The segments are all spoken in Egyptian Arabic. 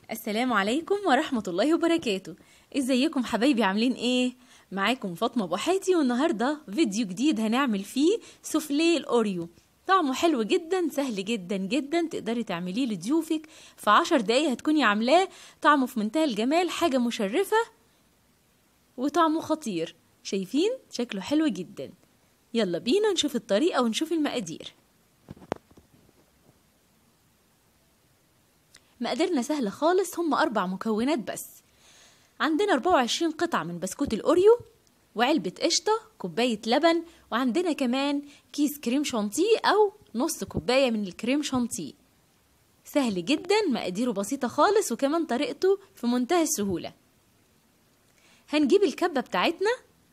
السلام عليكم ورحمة الله وبركاته ازيكم حبايبي عاملين ايه؟ معاكم فاطمة بوحاتي والنهاردة فيديو جديد هنعمل فيه سوفليه الأوريو طعمه حلو جدا سهل جدا جدا تقدري تعمليه لضيوفك في عشر دقايق هتكوني عاملاه طعمه في منتهى الجمال حاجة مشرفة وطعمه خطير شايفين شكله حلو جدا يلا بينا نشوف الطريقة ونشوف المقادير مقاديرنا سهلة خالص هم أربع مكونات بس عندنا 24 قطعة من بسكوت الأوريو وعلبة قشطة كوباية لبن وعندنا كمان كيس كريم شانتيه أو نص كوباية من الكريم شانتيه سهل جدا مقاديره بسيطة خالص وكمان طريقته في منتهى السهولة هنجيب الكبة بتاعتنا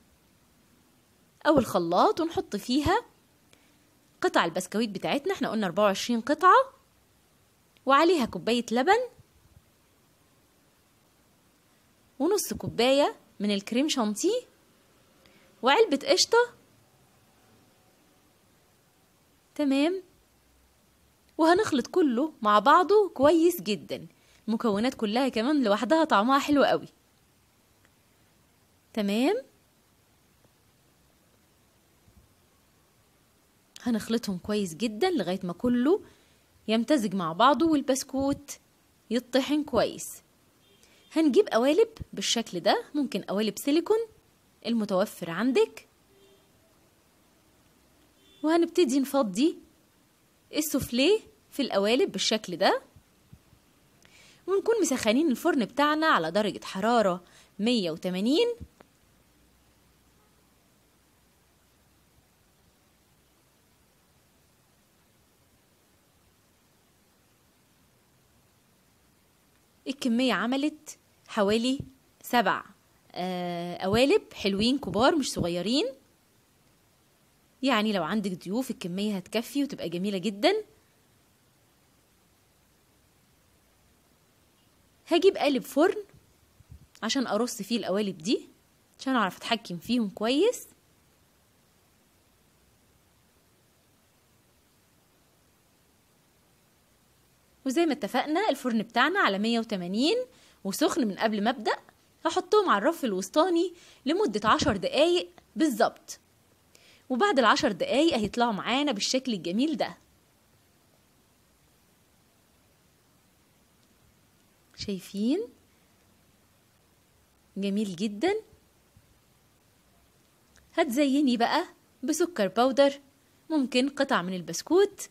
أو الخلاط ونحط فيها قطع البسكويت بتاعتنا احنا قلنا 24 قطعة وعليها كوباية لبن ونص كوباية من الكريم شانتيه وعلبة قشطة تمام وهنخلط كله مع بعضه كويس جدا المكونات كلها كمان لوحدها طعمها حلو قوي تمام هنخلطهم كويس جدا لغاية ما كله يمتزج مع بعضه والبسكوت يطحن كويس هنجيب قوالب بالشكل ده ممكن قوالب سيليكون المتوفر عندك وهنبتدي نفضي السوفليه في القوالب بالشكل ده ونكون مسخنين الفرن بتاعنا على درجة حرارة 180 الكمية عملت حوالي سبع آه قوالب حلوين كبار مش صغيرين يعني لو عندك ضيوف الكمية هتكفي وتبقى جميلة جدا هجيب قالب فرن عشان ارص فيه القوالب دي عشان اعرف اتحكم فيهم كويس وزي ما اتفقنا الفرن بتاعنا على 180 وسخن من قبل ما ابدا هحطهم على الرف الوسطاني لمدة عشر دقايق بالظبط وبعد العشر دقايق هيطلعوا معانا بالشكل الجميل ده شايفين جميل جدا هتزيني بقى بسكر باودر ممكن قطع من البسكوت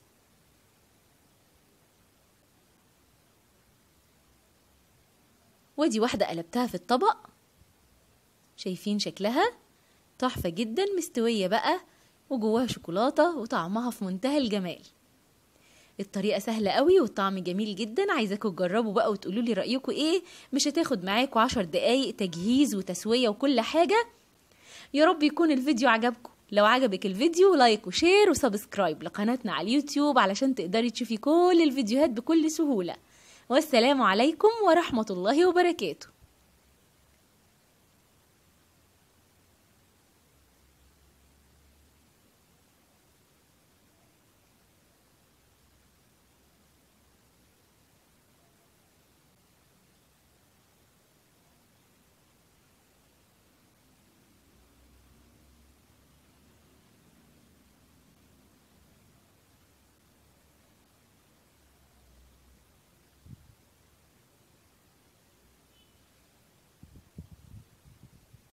ودي واحدة قلبتها في الطبق شايفين شكلها تحفة جدا مستوية بقى وجواها شوكولاتة وطعمها في منتهى الجمال الطريقة سهلة قوي والطعم جميل جدا عايزاكم تجربوا بقى وتقولوا لي رأيكم ايه مش هتاخد معاكم عشر دقايق تجهيز وتسوية وكل حاجة يا رب يكون الفيديو عجبكم لو عجبك الفيديو لايك وشير وسبسكرايب لقناتنا على اليوتيوب علشان تقدري تشوفي كل الفيديوهات بكل سهولة والسلام عليكم ورحمة الله وبركاته